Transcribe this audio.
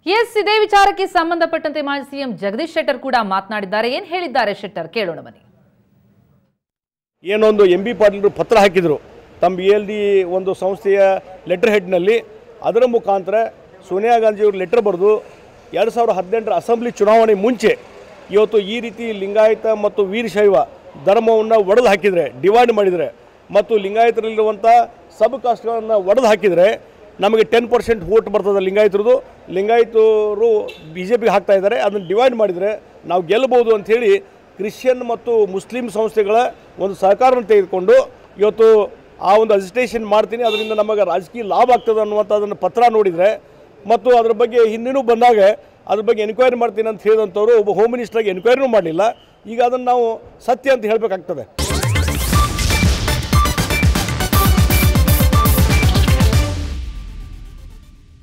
S ಇದೇ ವಿಚಾರಕ್ಕೆ ಸಂಬಂಧಪಟ್ಟಂತೆ ಮಾಜಿ ಸಿಎಂ ಜಗದೀಶ್ ಶೆಟ್ಟರ್ ಕೂಡ ಮಾತನಾಡಿದ್ದಾರೆ ಏನ್ ಹೇಳಿದ್ದಾರೆ ಶೆಟ್ಟರ್ ಕೇಳೋಣ ಬನ್ನಿ ಏನೊಂದು ಎಂ ಬಿ ಪಾಟೀಲರು ಪತ್ರ ಹಾಕಿದರು ತಮ್ಮ ಬಿ ಎಲ್ ಡಿ ಒಂದು ಸಂಸ್ಥೆಯ ಲೆಟರ್ ಹೆಡ್ನಲ್ಲಿ ಅದರ ಮುಖಾಂತರ ಸೋನಿಯಾ ಗಾಂಧಿಯವರು ಲೆಟರ್ ಬರೆದು ಎರಡು ಸಾವಿರದ ಹದಿನೆಂಟರ ಅಸೆಂಬ್ಲಿ ಚುನಾವಣೆ ಮುಂಚೆ ಇವತ್ತು ಈ ರೀತಿ ಲಿಂಗಾಯತ ಮತ್ತು ವೀರಶೈವ ಧರ್ಮವನ್ನು ಒಡೆದು ಹಾಕಿದರೆ ಡಿವೈಡ್ ಮಾಡಿದರೆ ಮತ್ತು ಲಿಂಗಾಯತರಲ್ಲಿರುವಂಥ ಸಬ್ ಕಾಸ್ಟ್ಗಳನ್ನು ಒಡೆದು ಹಾಕಿದರೆ ನಮಗೆ ಟೆನ್ ಪರ್ಸೆಂಟ್ ವೋಟ್ ಬರ್ತದೆ ಲಿಂಗಾಯತರದು ಲಿಂಗಾಯತರು ಬಿ ಜೆ ಪಿಗೆ ಹಾಕ್ತಾ ಇದ್ದಾರೆ ಅದನ್ನು ಡಿವೈಡ್ ಮಾಡಿದರೆ ನಾವು ಗೆಲ್ಲಬಹುದು ಅಂಥೇಳಿ ಕ್ರಿಶ್ಚಿಯನ್ ಮತ್ತು ಮುಸ್ಲಿಂ ಸಂಸ್ಥೆಗಳ ಒಂದು ಸಹಕಾರವನ್ನು ತೆಗೆದುಕೊಂಡು ಇವತ್ತು ಆ ಒಂದು ಅಜಿಟೇಷನ್ ಮಾಡ್ತೀನಿ ಅದರಿಂದ ನಮಗೆ ರಾಜಕೀಯ ಲಾಭ ಆಗ್ತದೆ ಅನ್ನುವಂಥದ್ದನ್ನು ಪತ್ರ ನೋಡಿದರೆ ಮತ್ತು ಅದ್ರ ಬಗ್ಗೆ ಹಿಂದಿನೂ ಬಂದಾಗ ಅದ್ರ ಬಗ್ಗೆ ಎನ್ಕ್ವೈರಿ ಮಾಡ್ತೀನಿ ಅಂತ ಹೇಳಿದಂಥವ್ರು ಒಬ್ಬ ಹೋಮ್ ಮಿನಿಸ್ಟ್ರಾಗಿ ಎನ್ಕ್ವೈರಿನೂ ಮಾಡಲಿಲ್ಲ ಈಗ ಅದನ್ನು ನಾವು ಸತ್ಯ ಅಂತ ಹೇಳಬೇಕಾಗ್ತದೆ